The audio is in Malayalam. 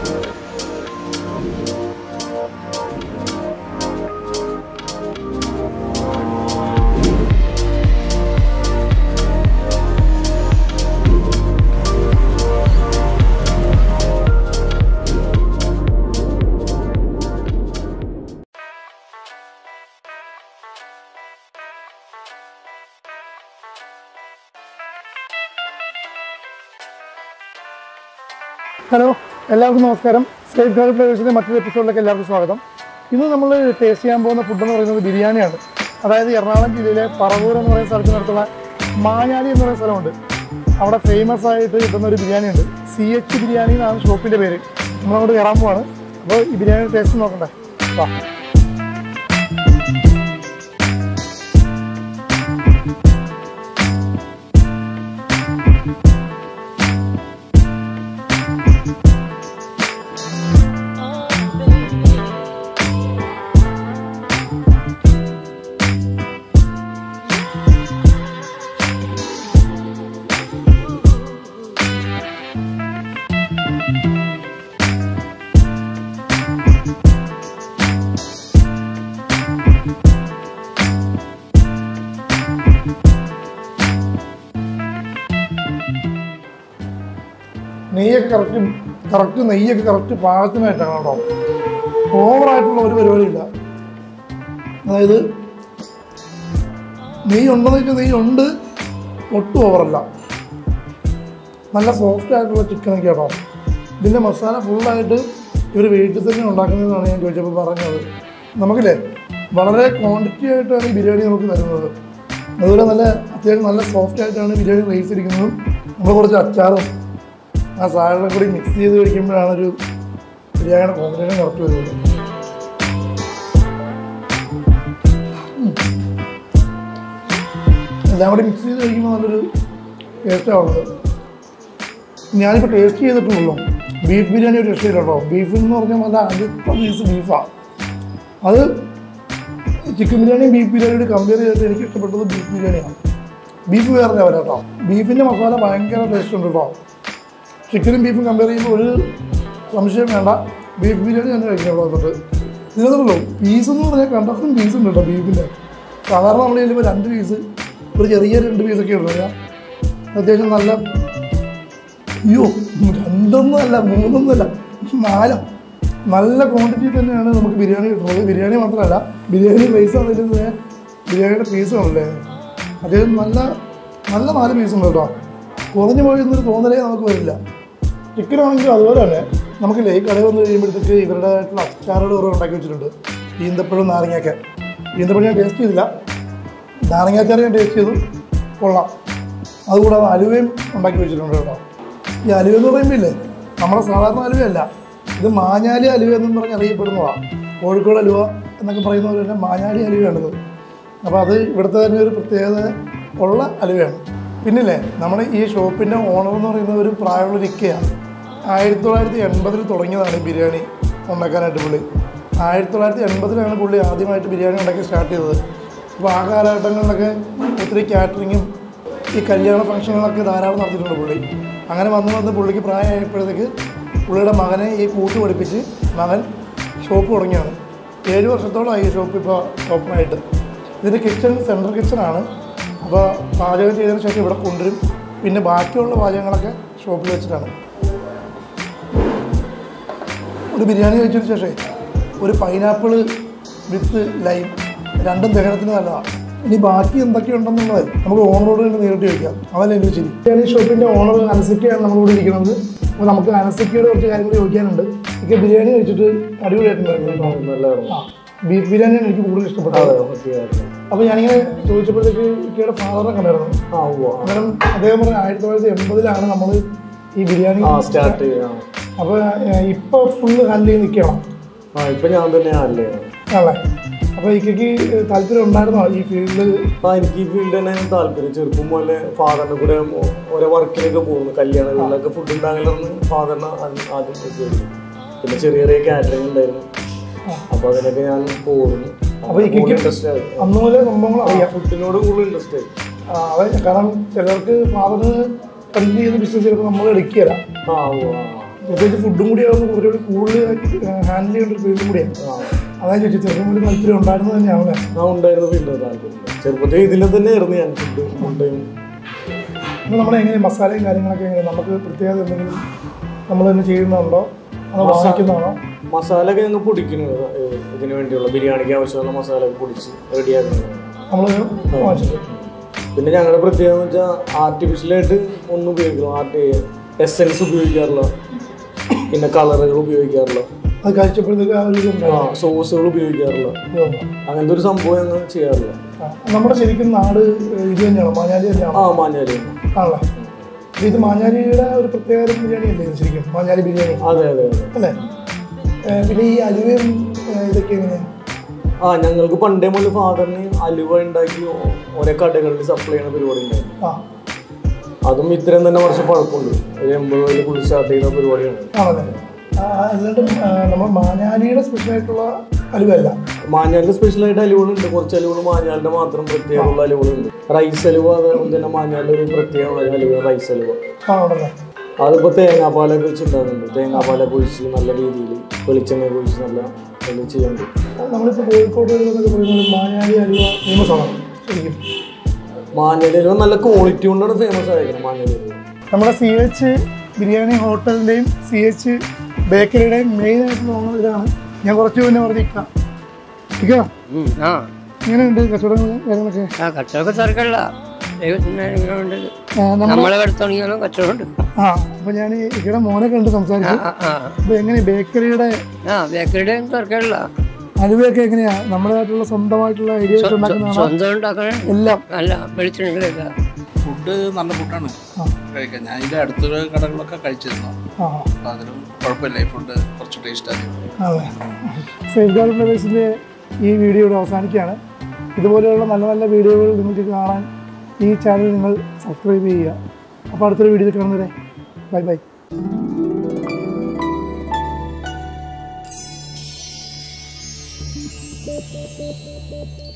ഹലോ എല്ലാവർക്കും നമസ്കാരം സേഫ് ഗാർഡ് ഫ്ലേവേഴ്സിൻ്റെ മറ്റൊരു എപ്പിസോഡിലേക്ക് എല്ലാവർക്കും സ്വാഗതം ഇന്ന് നമ്മൾ ടേസ്റ്റ് ചെയ്യാൻ പോകുന്ന ഫുഡ് എന്ന് പറയുന്നത് ബിരിയാണിയാണ് അതായത് എറണാകുളം ജില്ലയിലെ പറവൂർ എന്ന് പറയുന്ന സ്ഥലത്തിനടുത്തുള്ള മാഞ്ഞാലി എന്ന് പറയുന്ന സ്ഥലമുണ്ട് അവിടെ ഫേമസ് ആയിട്ട് കിട്ടുന്ന ഒരു ബിരിയാണി ഉണ്ട് സി എച്ച് ബിരിയാണി എന്നാണ് ഷോപ്പിൻ്റെ പേര് നമ്മളങ്ങോട്ട് കയറാൻ പോവാണ് അപ്പോൾ ഈ ബിരിയാണി ടേസ്റ്റ് നോക്കണ്ടേ വാ നെയ്യൊക്കെ കറക്റ്റ് കറക്റ്റ് നെയ്യൊക്കെ കറക്റ്റ് പാകത്തിനായിട്ടാണ് കേട്ടോ ഓവറായിട്ടുള്ള ഒരു പരിപാടിയില്ല അതായത് നെയ്യ് ഉണ്ടെന്ന് വെച്ചാൽ നെയ്യ് ഉണ്ട് ഒട്ടും ഓവറല്ല നല്ല സോഫ്റ്റ് ആയിട്ടുള്ള ചിക്കനൊക്കെ കേട്ടോ ഇതിൻ്റെ മസാല ഫുള്ളായിട്ട് ഇവർ വീട്ടിൽ തന്നെ ഉണ്ടാക്കുന്നതെന്നാണ് ഞാൻ ചോദിച്ചപ്പോൾ പറഞ്ഞത് നമുക്കില്ലേ വളരെ ക്വാണ്ടിറ്റി ആയിട്ടാണ് ഈ ബിരിയാണി നമുക്ക് തരുന്നത് അതുപോലെ നല്ല അത്യാവശ്യം നല്ല സോഫ്റ്റ് ആയിട്ടാണ് ബിരിയാണി റൈസ് ഇരിക്കുന്നതും നമ്മൾ കുറച്ച് അച്ചാറും ആ സാലഡും കൂടി മിക്സ് ചെയ്ത് കഴിക്കുമ്പോഴാണ് ഒരു ബിരിയാണിയുടെ കോമ്പിനേഷൻ കറക്റ്റ് വരുന്നത് ഉം. എല്ലാം കൂടി മിക്സ് ചെയ്ത് കഴിക്കുമ്പോൾ നല്ലൊരു ടേസ്റ്റാണ് ഉള്ളത് ഞാനിപ്പോൾ ടേസ്റ്റ് ചെയ്തിട്ടുള്ളൂ ബീഫ് ബിരിയാണി ഒരു രക്ഷയില്ല കേട്ടോ ബീഫ് എന്ന് പറഞ്ഞാൽ നല്ല അടുത്ത പീസ് ബീഫാണ് അത് ചിക്കൻ ബിരിയാണിയും ബീഫ് ബിരിയാണിയോട് കമ്പയർ ചെയ്തിട്ട് എനിക്ക് ഇഷ്ടപ്പെട്ടത് ബീഫ് ബിരിയാണിയാണ് ബീഫ് വേറെ ലെവലാ കേട്ടോ ബീഫിൻ്റെ മസാല ഭയങ്കര ടേസ്റ്റ് ഉണ്ട് കേട്ടോ ചിക്കനും ബീഫും കമ്പയർ ചെയ്യുമ്പോൾ ഒരു സംശയം വേണ്ട ബീഫ് ബിരിയാണി തന്നെ കഴിക്കാം ഇവിടെ വന്നിട്ട് ഇതിനകത്തുള്ളൂ പീസ് എന്ന് പറഞ്ഞാൽ കണ്ടത്തും പീസ് ഉണ്ട് കേട്ടോ ബീഫിൻ്റെ സാധാരണ നമ്മൾ ചെല്ലുമ്പോൾ രണ്ട് പീസ് ഒരു ചെറിയ രണ്ട് പീസൊക്കെ ഉള്ളൂ ഞാൻ അത്യാവശ്യം നല്ല അയ്യോ രണ്ടൊന്നും അല്ല മൂന്നൊന്നും അല്ല നാലോ നല്ല ക്വാണ്ടിറ്റി തന്നെയാണ് നമുക്ക് ബിരിയാണി കിട്ടുന്നത് ബിരിയാണി മാത്രമല്ല ബിരിയാണി റൈസ് ആണെങ്കിലും ബിരിയാണിയുടെ പീസ് ആണല്ലേ അത്യാവശ്യം നല്ല നല്ല നാല് പീസ് ഉണ്ട് കേട്ടോ കുറഞ്ഞു പോയി എന്നൊരു തോന്നലേ നമുക്ക് വരില്ല ചിക്കൻ ആണെങ്കിലും അതുപോലെ തന്നെ നമുക്കില്ലേ ഈ കടയിൽ വന്ന് കഴിയുമ്പോഴത്തേക്ക് ഇവരുടേതായിട്ടുള്ള അച്ചാറുകൾ കുറേ ഉണ്ടാക്കി വെച്ചിട്ടുണ്ട് ഈന്തപ്പഴം നാരങ്ങയൊക്കെ ഈന്തപ്പഴം ഞാൻ ടേസ്റ്റ് ചെയ്തില്ല നാരങ്ങാച്ചാർ ഞാൻ ടേസ്റ്റ് ചെയ്തു കൊള്ളാം അതുകൂടാതെ അലുവയും ഉണ്ടാക്കി വെച്ചിട്ടുണ്ട് കേട്ടോ ഈ അലുവ എന്ന് പറയുമ്പോൾ ഇല്ലേ നമ്മുടെ സാധാരണ അലുവയല്ല ഇത് മാഞ്ഞാലി അലുവ എന്നും പറഞ്ഞ് അറിയപ്പെടുന്നതാണ് കോഴിക്കോട് അലുവ എന്നൊക്കെ പറയുന്ന പോലെ തന്നെ മാഞ്ഞാലി അലുവയാണിത് അപ്പോൾ അത് ഇവിടുത്തെ തന്നെ ഒരു പ്രത്യേകത ഉള്ള അലുവയാണ് പിന്നില്ലേ നമ്മുടെ ഈ ഷോപ്പിൻ്റെ ഓണർ എന്ന് പറയുന്ന ഒരു പ്രായമുള്ള ഇക്കയാണ് ആയിരത്തി തൊള്ളായിരത്തി എൺപതിൽ തുടങ്ങിയതാണ് ഈ ബിരിയാണി ഉണ്ടാക്കാനായിട്ട് പുള്ളി ആയിരത്തി തൊള്ളായിരത്തി എൺപതിലാണ് പുള്ളി ആദ്യമായിട്ട് ബിരിയാണി ഉണ്ടാക്കി സ്റ്റാർട്ട് ചെയ്തത് അപ്പോൾ ആ കാലഘട്ടങ്ങളിലൊക്കെ ഒത്തിരി കാറ്ററിങ്ങും ഈ കല്യാണ ഫംഗ്ഷനുകളൊക്കെ ധാരാളം നടത്തിയിട്ടുണ്ട് പുള്ളി അങ്ങനെ വന്ന് വന്ന് പുള്ളിക്ക് പ്രായമായപ്പോഴത്തേക്ക് പുള്ളിയുടെ മകനെ ഈ കൂട്ട് പഠിപ്പിച്ച് മകൻ ഷോപ്പ് തുടങ്ങിയാണ് ഏഴ് വർഷത്തോളമായി ഈ ഷോപ്പ് ഇപ്പോൾ ഓപ്പണായിട്ട് ഇതിൻ്റെ കിച്ചൺ സെൻട്രൽ കിച്ചണാണ് അപ്പോൾ പാചകം ചെയ്തതിന് ശേഷം ഇവിടെ കൊണ്ടുവരും പിന്നെ ബാക്കിയുള്ള പാചകങ്ങളൊക്കെ ഷോപ്പിൽ വെച്ചിട്ടാണ് ഒരു ബിരിയാണി കഴിച്ചതിന് ശേഷം ഒരു പൈനാപ്പിൾ വിത്ത് ലൈം രണ്ടും ദഹനത്തിന് നല്ലതാണ് ഇനി ബാക്കി എന്തൊക്കെയുണ്ടെന്നുള്ളത് നമുക്ക് ഓണറോട് തന്നെ നേരിട്ട് ചോദിക്കാം അതല്ലേ എനിക്ക് ശരി ബിരിയാണി ഷോപ്പിൻ്റെ ഓണർ അനസിക്കയാണ് നമ്മളിവിടെ ഇരിക്കുന്നത് അപ്പോൾ നമുക്ക് അനസിക്കയുടെ കുറച്ച് കാര്യങ്ങൾ ചോദിക്കാനുണ്ട് എനിക്ക് ബിരിയാണി കഴിച്ചിട്ട് അടിപൊളിയായിട്ടുണ്ടായിരുന്നു നല്ലതായിരുന്നു ആ ബീഫ് ബിരിയാണിയാണ് എനിക്ക് കൂടുതൽ ഇഷ്ടപ്പെട്ടത് അതെ പറ്റിയായിരുന്നു അപ്പോൾ ഞാനിങ്ങനെ ചോദിച്ചപ്പോഴത്തേക്ക് ഇക്കയുടെ ഫാദറിനെ കണ്ടായിരുന്നു ആ ഉവ്വ അന്നേരം അദ്ദേഹം പറഞ്ഞ ആയിരത്തി തൊള്ളായിരത്തി എൺപതിലാണ് നമ്മൾ ഈ ബിരിയാണി ആ സ്റ്റാർട്ട് ചെയ്യാം അപ്പോൾ ഇപ്പോൾ ഫുള്ള് ഹാൻഡിൽ ചെയ്ത് നിൽക്കണം ആ ഇപ്പൊ ഞാൻ തന്നെ അല്ലേ ആണല്ലേ അപ്പോൾ ഇക്കയ്ക്ക് താല്പര്യം ഉണ്ടായിരുന്നോ ഈ ഫീൽഡിൽ ആ എനിക്ക് ഈ ഫീൽഡ് തന്നെ താല്പര്യം ചെറുപ്പം പോലെ ഫാദറിന്റെ കൂടെ മോ- ഓരോ വർക്കിനൊക്കെ പോകുന്നു കല്യാണങ്ങളിലൊക്കെ ഫുഡ് ഉണ്ടാകലെന്ന് ഫാദറിന് ആദ്യം ഉപയോഗിച്ചു പിന്നെ ചെറിയ ചെറിയ കാറ്ററിംഗ് ഉണ്ടായിരുന്നു അപ്പൊ അതിനൊക്കെ ഞാൻ പോകുന്നു അപ്പൊ ഈ കിക്ക് ഇൻട്രസ്റ്റ് ആയി അന്ന് മുതലേ സംഭവങ്ങൾ അറിയാം ഫുഡിനോട് കൂടുതൽ ഇൻട്രസ്റ്റ് ആയി ആ, അതെ കാരണം ചിലർക്ക് ഫാദറിന് കണ്ടിന്യൂ ചെയ്ത് ബിസിനസ് ചിലപ്പോൾ നമ്മൾ എടുക്കുകയില്ല ആ ഉവ്വ, ആ. പ്രത്യേകിച്ച് ഫുഡും കൂടി ആകുമ്പോൾ കുറച്ചുകൂടി കൂടുതൽ ഹാൻഡിൽ ചെയ്യേണ്ട ഒരു ഫീൽഡും കൂടിയാണ് ആ അതായത് ചോദിച്ചത് ചെറുപ്പം മുതൽ താല്പര്യം ഉണ്ടായിരുന്നത് തന്നെയാണല്ലേ ആ ഉണ്ടായിരുന്നു പിന്നെ താല്പര്യം ചെറുപ്പത്തിൽ ഇതിൽ തന്നെയായിരുന്നു ഞാൻ ഫുഡ് ഫുഡും അപ്പോൾ നമ്മൾ എങ്ങനെ മസാലയും കാര്യങ്ങളൊക്കെ എങ്ങനെ നമുക്ക് പ്രത്യേകത എന്തെങ്കിലും നമ്മൾ തന്നെ ചെയ്യുന്നുണ്ടോ അതോ വാങ്ങിക്കുന്നതാണോ മസാല ഒക്കെ ഞങ്ങൾ പൊടിക്കുന്നത് ഏഹ് ഇതിന് വേണ്ടിയുള്ള ബിരിയാണിക്ക് ആവശ്യമുള്ള മസാല ഒക്കെ പൊടിച്ച് റെഡിയാക്കുന്നത് നമ്മൾ വാങ്ങിച്ചത് പിന്നെ ഞങ്ങളുടെ പ്രത്യേകത എന്ന് വെച്ചാൽ ആർട്ടിഫിഷ്യലായിട്ട് ഒന്നും ഉപയോഗിക്കില്ല ആർട്ടി എസെൻസ് ഉപയോഗിക്കാറില്ല പിന്നെ കളറുകൾ ഉപയോഗിക്കാറില്ല അത് കഴിച്ചപ്പോഴത്തേക്ക് ആ ഒരു ആ ഇതുണ്ടായിരുന്നു സോസുകൾ ഉപയോഗിക്കാറില്ല അങ്ങനത്തെ ഒരു സംഭവം ഞങ്ങൾ ചെയ്യാറില്ല ആ, നമ്മുടെ ശരിക്കും നാട് ഇത് തന്നെയാണോ മാഞ്ഞാലി തന്നെയാണോ ആ മാഞ്ഞാലി ആണല്ലേ അപ്പൊ ഇത് മാഞ്ഞാലിയുടെ ഒരു പ്രത്യേക ബിരിയാണി അല്ലേ ഇത് ശരിക്കും മാഞ്ഞാലി ബിരിയാണി അതെ അതെ അതെ അല്ലേ ഏ, പിന്നെ ഈ അലുവയും ഏ, ഇതൊക്കെ എങ്ങനെയാണ് ആ ഞങ്ങൾക്ക് പണ്ടേ മുതൽ ഫാദറിന് അലുവ ഉണ്ടാക്കി ഓ- ഓരോ കടകളിൽ സപ്ലൈ ചെയ്യുന്ന പരിപാടി ഉണ്ടായിരുന്നു ആ അതും ഇത്രയും തന്നെ വർഷം പഴക്കമുണ്ട് ഒരു എൺപത് വയലിൽ പുള്ളി സ്റ്റാർട്ട് ചെയ്ത പരിപാടിയാണ് ആണല്ലേ ആ, അല്ലാണ്ട് ആ, നമ്മൾ മാഞ്ഞാലിയുടെ സ്പെഷ്യൽ ആയിട്ടുള്ള അലുവല്ല മാഞ്ഞാലിന്റെ സ്പെഷ്യൽ ആയിട്ട് അലുവകളുണ്ട് കുറച്ച് അലുവകൾ മാഞ്ഞാലിന്റെ മാത്രം പ്രത്യേകമുള്ള അലുവകളുണ്ട് റൈസ് അലുവ അതേപോലെ തന്നെ മാഞ്ഞാലിന്റെ ഒരു പ്രത്യേകമുള്ള അലുവ റൈസ് അലുവ ആ ഉണ്ടല്ലേ അതിപ്പോ തേങ്ങാപ്പാലൊക്കെ വെച്ചിട്ടുണ്ടാകുന്നുണ്ട് തേങ്ങാപ്പാലൊക്കെ ഒഴിച്ച് നല്ല രീതിയിൽ വെളിച്ചെണ്ണയൊക്കെ ഒഴിച്ച് നല്ല ഇത് ചെയ്യുന്നുണ്ട് നമ്മളിപ്പോൾ കോഴിക്കോട് എന്നൊക്കെ പറയുന്നത് മാഞ്ഞാലി അലുവ ഫേമസ് ആണ് ശരിക്കും മാഞ്ഞാലി അലുവ നല്ല ക്വാളിറ്റി കൊണ്ടാണ് ഫേമസ് ആയിരിക്കുന്നത് മാഞ്ഞാലി അലുവ നമ്മുടെ സി എച്ച് ബിരിയാണി ഹോട്ടലിൻ്റെയും സി എച്ച് ബേക്കറിയുടെയും മെയിൻ ആയിട്ടുള്ള ഓണർ ഇതാണ് ഞാൻ കുറച്ച് മുന്നേ പറഞ്ഞിരിക്കാം ഇരിക്കാം ഉം, ആ എങ്ങനെയുണ്ട് കച്ചവടങ്ങൾ കാര്യങ്ങളൊക്കെ ആ കച്ചവടമൊക്കെ തിരക്കല്ല ദൈവത്തിൻ്റെ അനുഗ്രഹം കൊണ്ട് ആ, നമ്മ- നമ്മളെ അടുത്തുണ്ടെങ്കിലും കച്ചവടമുണ്ട് ആ അപ്പൊ ഞാൻ ഇവിടെ മോനെ കണ്ട് സംസാരിച്ചു ആ ആ അപ്പൊ എങ്ങനെ ബേക്കറിയുടെ ആ ബേക്കറിയുടെ തിരക്കല്ല അലുവയൊക്കെ എങ്ങനെയാ നമ്മുടേതായിട്ടുള്ള സ്വന്തമായിട്ടുള്ള ഐഡിയ വെച്ച് ഉണ്ടാക്കുന്നതാണോ സ്വന്തം ഉണ്ടാക്കണ എല്ലാം അല്ല വെളിച്ചെണ്ണകളൊക്കെ ഫുഡ് നല്ല ഫുഡാണ് ആ. കഴിക്കാൻ ഞാൻ ഇതിൻ്റെ അടുത്തൊരു കടകളൊക്കെ കഴിച്ചിരുന്നു ആ അപ്പം അതിലും കുഴപ്പമില്ല ഈ ഫുഡ് കുറച്ച് ടേസ്റ്റാണ് അതെ സേഫ് ഗാർഡ് ബ്രദേഴ്സിൻ്റെ ഈ വീഡിയോ ഇവിടെ അവസാനിക്കുകയാണ് ഇതുപോലെയുള്ള നല്ല നല്ല വീഡിയോകൾ നിങ്ങൾക്ക് കാണാൻ ഈ ചാനൽ നിങ്ങൾ സബ്സ്ക്രൈബ് ചെയ്യുക അപ്പോൾ അടുത്തൊരു വീഡിയോയിൽ കാണുന്നവരെ ബൈ ബൈ Thank you.